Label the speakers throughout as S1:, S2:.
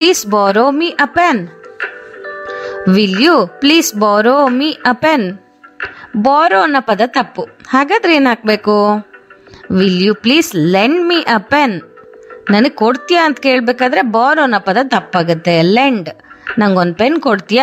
S1: please borrow me a pen will you please borrow me a pen borrow ಅನ್ನೋ ಪದ ತಪ್ಪು ಹಾಗಾದ್ರೆ ಏನು ಹಾಕ್ಬೇಕು will you please lend me a pen ನನಗೆ ಕೊಡ್ತೀಯಾ ಅಂತ ಕೇಳಬೇಕಾದ್ರೆ ಬಾರೋ ಅನ್ನೋ ಪದ ತಪ್ಪಾಗುತ್ತೆ ಲೆಂಡ್ ನಂಗೊಂದು ಪೆನ್ ಕೊಡ್ತೀಯಾ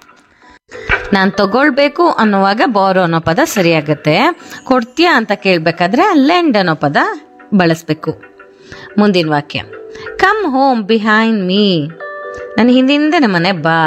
S1: ನಾನು ತಗೊಳ್ಬೇಕು ಅನ್ನುವಾಗ ಬಾರೋ ಅನ್ನೋ ಪದ ಸರಿಯಾಗುತ್ತೆ ಕೊಡ್ತೀಯಾ ಅಂತ ಕೇಳಬೇಕಾದ್ರೆ ಲೆಂಡ್ ಅನ್ನೋ ಪದ ಬಳಸಬೇಕು ಮುಂದಿನ ವಾಕ್ಯ ಕಮ್ ಹೋಮ್ ಬಿಹೈಂಡ್ ಮೀ ನನ್ನ ಹಿಂದಿಂದೆ ಮನೆ ಬಾ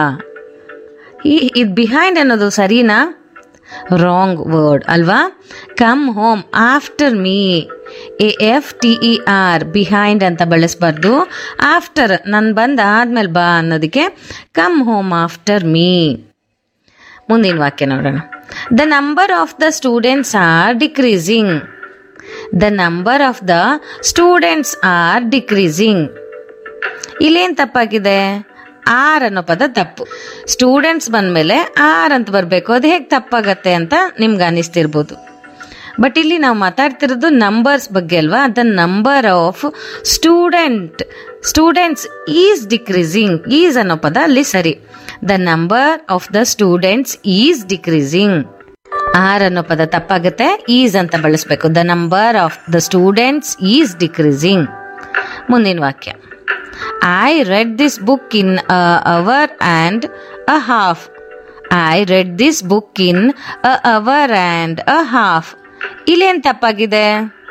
S1: ಈ ಇದು ಬಿಹೈಂಡ್ ಅನ್ನೋದು ಸರಿನಾ ರಾಂಗ್ ವರ್ಡ್ ಅಲ್ವಾ come home after me A F T E R behind ಅಂತ ಬಳಸಬಾರ್ದು ಆಫ್ಟರ್ ನಾನು ಬಂದ ಆದ್ಮೇಲೆ ಬಾ ಅನ್ನೋದಕ್ಕೆ ಕಮ್ ಹೋಮ್ ಆಫ್ಟರ್ ಮೀ ಮುಂದಿನ ವಾಕ್ಯ ನೋಡೋಣ the number of the students are decreasing the number of the students are decreasing ಇಲ್ಲೇನು ತಪ್ಪಾಗಿದೆ ಆರ್ ಅನ್ನೋ ಪದ ತಪ್ಪು ಸ್ಟೂಡೆಂಟ್ಸ್ ಬಂದಮೇಲೆ ಆರ್ ಅಂತ ಬರಬೇಕು ಅದು ಹೇಗೆ ತಪ್ಪಾಗತ್ತೆ ಅಂತ ನಿಮ್ಗೆ ಅನಿಸ್ತಿರ್ಬೋದು ಬಟ್ ಇಲ್ಲಿ ನಾವು ಮಾತಾಡ್ತಿರೋದು ನಂಬರ್ಸ್ ಬಗ್ಗೆ ಅಲ್ವಾ the number of student students is decreasing is ಅನ್ನೋ ಪದ ಅಲ್ಲಿ ಸರಿ the number of the students is decreasing are ಅನ್ನೋ ಪದ ತಪ್ಪಾಗುತ್ತೆ ಈಸ್ ಅಂತ ಬಳಸಬೇಕು the number of the students is decreasing ಮುಂದಿನ ವಾಕ್ಯ I read this book in a hour and a half I read this book in a hour and a half ಇಲ್ಲೇನು ತಪ್ಪಾಗಿದೆ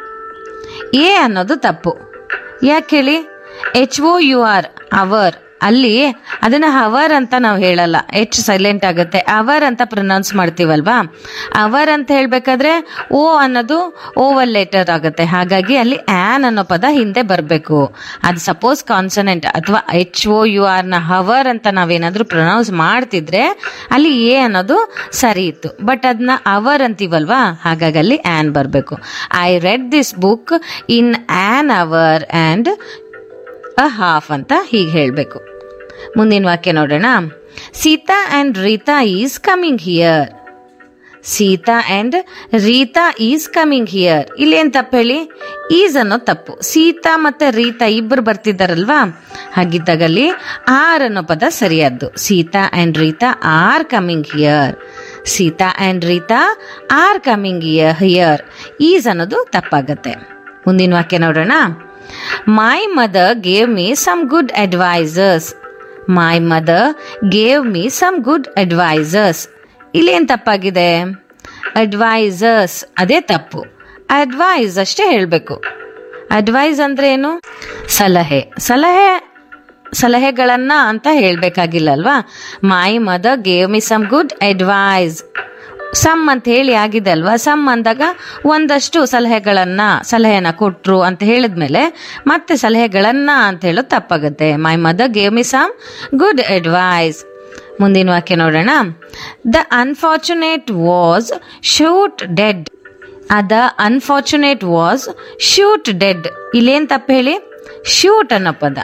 S1: A ಅನ್ನೋದು ತಪ್ಪು ಯಾಕೆ ಹೇಳಿ H O U R hour ಅಲ್ಲಿ ಅದನ್ನ ಹವರ್ ಅಂತ ನಾವು ಹೇಳಲ್ಲ ಎಚ್ ಸೈಲೆಂಟ್ ಆಗುತ್ತೆ ಅವರ್ ಅಂತ ಪ್ರೊನೌನ್ಸ್ ಮಾಡ್ತೀವಲ್ವಾ ಅವರ್ ಅಂತ ಹೇಳ್ಬೇಕಾದ್ರೆ ಓ ಅನ್ನೋದು ಓವಲ್ ಲೆಟರ್ ಆಗುತ್ತೆ ಹಾಗಾಗಿ ಅಲ್ಲಿ ಆ್ಯನ್ ಅನ್ನೋ ಪದ ಹಿಂದೆ ಬರಬೇಕು ಅದು ಸಪೋಸ್ ಕಾನ್ಸನೆಂಟ್ ಅಥವಾ ಎಚ್ ಒ ಯು ಆರ್ನ ಹವರ್ ಅಂತ ನಾವೇನಾದ್ರೂ ಪ್ರೊನೌನ್ಸ್ ಮಾಡ್ತಿದ್ರೆ ಅಲ್ಲಿ ಎ ಅನ್ನೋದು ಸರಿ ಇತ್ತು ಬಟ್ ಅದನ್ನ ಅವರ್ ಅಂತೀವಲ್ವಾ ಹಾಗಾಗಿ ಅಲ್ಲಿ ಆ್ಯನ್ ಬರಬೇಕು I read this book in an hour and a half ಅಂತ ಹೀಗೆ ಹೇಳಬೇಕು ಮುಂದಿನ ವಾಕ್ಯ ನೋಡೋಣ Sita and Rita is coming here Sita and Rita is coming here ಇಲ್ಲೇನು ತಪ್ಪು ಹೇಳಿ ಈಸ್ ಅನ್ನೋ ತಪ್ಪು ಸೀತಾ ಮತ್ತು ರೀತಾ ಇಬ್ಬರು ಬರ್ತಿದ್ದಾರಲ್ವಾ ಹಾಗಿದ್ದಾಗಲ್ಲಿ ಆರ್ ಅನ್ನೋ ಪದ ಸರಿಯಾದ್ದು Sita and Rita are coming here Sita and Rita are coming here is ಅನ್ನೋದು ತಪ್ಪಾಗತ್ತೆ ಮುಂದಿನ ವಾಕ್ಯ ನೋಡೋಣ my mother gave me some good advisers my mother gave me some good advisers ಇಲ್ಲೇನು ತಪ್ಪಾಗಿದೆ ಅಡ್ವೈಸರ್ಸ್ ಅದೇ ತಪ್ಪು ಅಡ್ವೈಸ್ ಅಷ್ಟೇ ಹೇಳಬೇಕು ಅಡ್ವೈಸ್ ಅಂದ್ರೆ ಏನು ಸಲಹೆ ಸಲಹೆ ಸಲಹೆಗಳನ್ನ ಅಂತ ಹೇಳಬೇಕಾಗಿಲ್ಲ ಅಲ್ವಾ my mother gave me some good advice some ಅಂತ ಹೇಳಿ ಆಗಿದೆ ಅಲ್ವಾ ಸಮ್ ಅಂದಾಗ ಒಂದಷ್ಟು ಸಲಹೆಗಳನ್ನ ಸಲಹೆನ ಕೊಟ್ರು ಅಂತ ಹೇಳಿದ್ಮೇಲೆ ಮತ್ತೆ ಸಲಹೆಗಳನ್ನ ಅಂತ ಹೇಳೋದು ತಪ್ಪಾಗುತ್ತೆ my mother gave me some good advice ಮುಂದಿನ ವಾಕ್ಯ ನೋಡೋಣ the unfortunate was shoot dead the unfortunate was shoot dead ಇಲ್ಲೇನು ತಪ್ಪು ಹೇಳಿ ಶೂಟ್ ಅನ್ನೋ ಪದ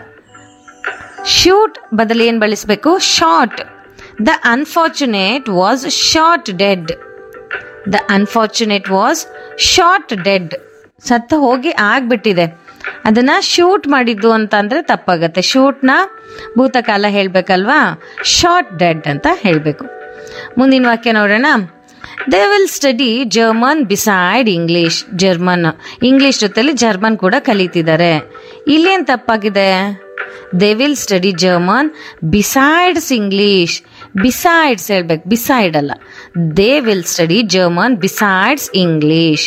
S1: ಶೂಟ್ ಬದಲು ಏನು ಬಳಸಬೇಕು shot the unfortunate was shot dead the unfortunate was shot dead ಸತ್ತ ಹೋಗಿ ಆಗ್ಬಿಟ್ಟಿದೆ ಅದನ್ನ ಶೂಟ್ ಮಾಡಿದ್ದು ಅಂತ ಅಂದ್ರೆ ತಪ್ಪಾಗತ್ತೆ ಶೂಟ್ನ ಭೂತಕಾಲ ಹೇಳ್ಬೇಕಲ್ವಾ ಶಾರ್ಟ್ ಡೆಡ್ ಅಂತ ಹೇಳಬೇಕು ಮುಂದಿನ ವಾಕ್ಯ ನೋಡೋಣ they will study German beside English German English ಜೊತೆಲಿ ಜರ್ಮನ್ ಕೂಡ ಕಲಿತಿದ್ದಾರೆ ಇಲ್ಲೇನು ತಪ್ಪಾಗಿದೆ they will study German besides English besides ಹೇಳ್ಬೇಕು ಬಿಸೈಡ್ ಅಲ್ಲ they will study German besides English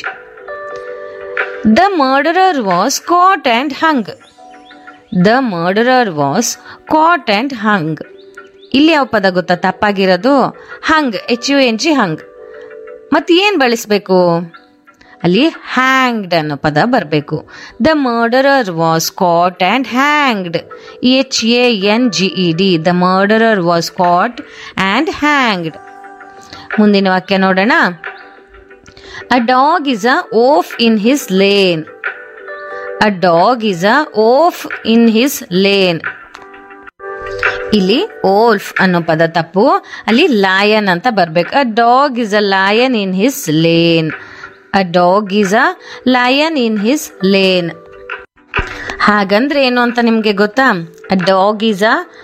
S1: the murderer was caught and hung the murderer was caught and hung ಇಲ್ಲಿ ಯಾವ ಪದ ಗೊತ್ತಾ ತಪ್ಪಾಗಿರೋದು hung H U N G hung ಮತ್ತೆ ಏನು ಬಳಸಬೇಕು ಅಲ್ಲಿ ಹ್ಯಾಂಗ್ಡ್ ಅನ್ನೋ ಪದ ಬರಬೇಕು the murderer was caught and hanged H A N G E D the murderer was caught and hanged ಮುಂದಿನ ವಾಕ್ಯ ನೋಡೋಣ a dog is a wolf in his lane a dog is a wolf in his lane ಇಲ್ಲಿ wolf ಅನ್ನೋ ಪದ ತಪ್ಪು ಅಲ್ಲಿ lion ಅಂತ ಬರ್ಬೇಕು a dog is a lion in his lane a dog is a lion in his lane ಹಾಗಂದ್ರೆ ಏನು ಅಂತ ನಿಮಗೆ ಗೊತ್ತಾ ಅ ಡಾಗ್ ಈಸ್ ಅ